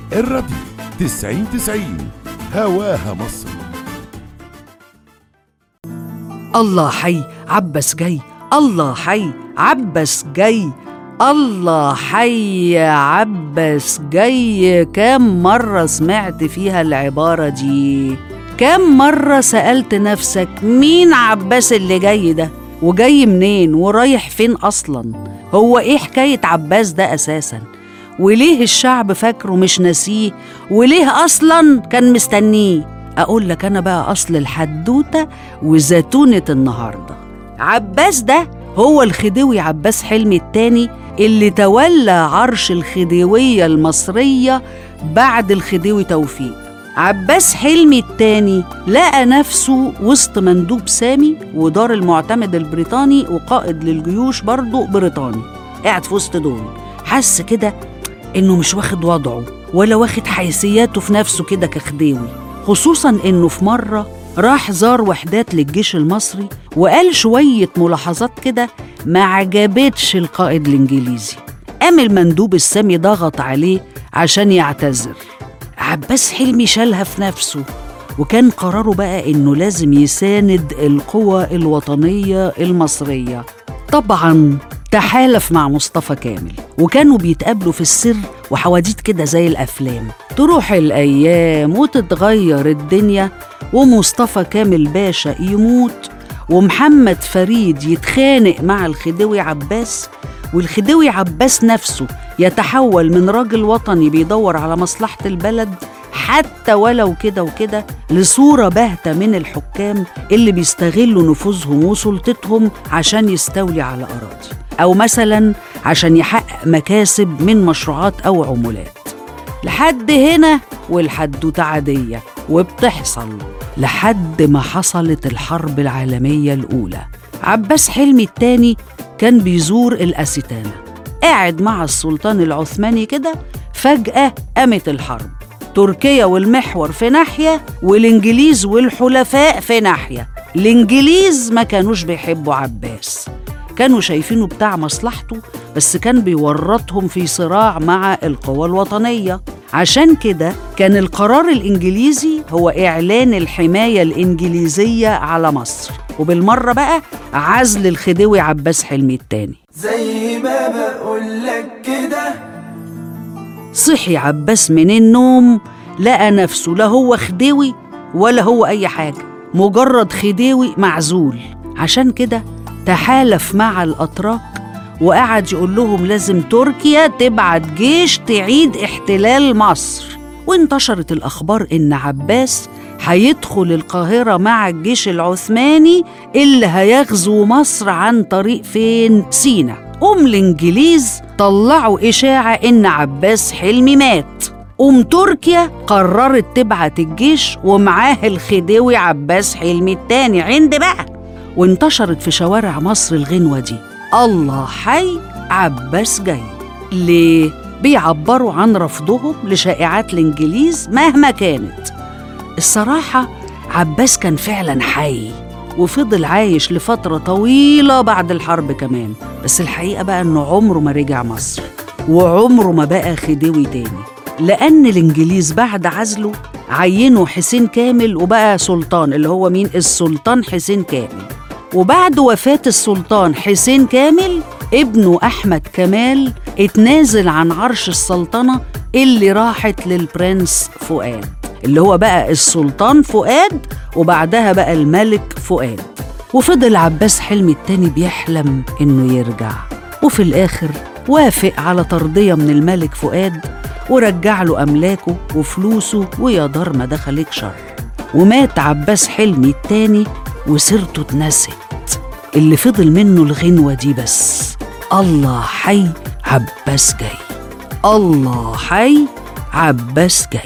الراديو تسعين تسعين هواها مصر الله حي عبس جاي الله حي عبس جاي الله حي عبس جاي كم مرة سمعت فيها العبارة دي كم مرة سألت نفسك مين عباس اللي جاي ده وجاي منين ورايح فين أصلا هو إيه حكاية عباس ده أساسا وليه الشعب فاكره مش ناسيه وليه أصلا كان مستنيه أقول لك أنا بقى أصل الحدوتة وزتونة النهاردة عباس ده هو الخديوي عباس حلمي التاني اللي تولى عرش الخديوية المصرية بعد الخديوي توفيق عباس حلمي التاني لقى نفسه وسط مندوب سامي ودار المعتمد البريطاني وقائد للجيوش برضه بريطاني قاعد في وسط دول حس كده انه مش واخد وضعه ولا واخد حيثياته في نفسه كده كخديوي خصوصا انه في مره راح زار وحدات للجيش المصري وقال شويه ملاحظات كده ما عجبتش القائد الانجليزي قام المندوب السامي ضغط عليه عشان يعتذر عباس حلمي شالها في نفسه وكان قراره بقى انه لازم يساند القوى الوطنيه المصريه طبعا تحالف مع مصطفى كامل وكانوا بيتقابلوا في السر وحواديت كده زي الافلام تروح الايام وتتغير الدنيا ومصطفى كامل باشا يموت ومحمد فريد يتخانق مع الخديوي عباس والخديوي عباس نفسه يتحول من راجل وطني بيدور على مصلحة البلد حتى ولو كده وكده لصورة باهتة من الحكام اللي بيستغلوا نفوذهم وسلطتهم عشان يستولي على أراضي أو مثلا عشان يحقق مكاسب من مشروعات أو عمولات لحد هنا والحدوتة عادية وبتحصل لحد ما حصلت الحرب العالمية الأولى عباس حلمي التاني كان بيزور الأستانة قاعد مع السلطان العثماني كده فجأة قامت الحرب تركيا والمحور في ناحية والإنجليز والحلفاء في ناحية الإنجليز ما كانوش بيحبوا عباس كانوا شايفينه بتاع مصلحته بس كان بيورطهم في صراع مع القوى الوطنية عشان كده كان القرار الإنجليزي هو إعلان الحماية الإنجليزية على مصر وبالمرة بقى عزل الخديوي عباس حلمي التاني زي ما بقولك كده صحي عباس من النوم لقى نفسه لا هو خديوي ولا هو أي حاجة مجرد خديوي معزول عشان كده تحالف مع الأتراك وقعد يقول لهم لازم تركيا تبعت جيش تعيد احتلال مصر وانتشرت الأخبار إن عباس هيدخل القاهرة مع الجيش العثماني اللي هيغزو مصر عن طريق فين؟ سينا قوم الإنجليز طلعوا إشاعة إن عباس حلمي مات قوم تركيا قررت تبعت الجيش ومعاه الخديوي عباس حلمي التاني عند بقى وانتشرت في شوارع مصر الغنوة دي الله حي عباس جاي ليه؟ بيعبروا عن رفضهم لشائعات الإنجليز مهما كانت الصراحة عباس كان فعلا حي وفضل عايش لفترة طويلة بعد الحرب كمان بس الحقيقة بقى إنه عمره ما رجع مصر وعمره ما بقى خديوي تاني لأن الإنجليز بعد عزله عينوا حسين كامل وبقى سلطان اللي هو مين السلطان حسين كامل وبعد وفاة السلطان حسين كامل ابنه أحمد كمال اتنازل عن عرش السلطنة اللي راحت للبرنس فؤاد اللي هو بقى السلطان فؤاد وبعدها بقى الملك فؤاد وفضل عباس حلمي التاني بيحلم إنه يرجع وفي الآخر وافق على ترضية من الملك فؤاد ورجع له أملاكه وفلوسه ويا دار ما دخلك شر ومات عباس حلمي التاني وسيرته اتنست اللي فضل منه الغنوة دي بس الله حي عباس جاي الله حي عباس جاي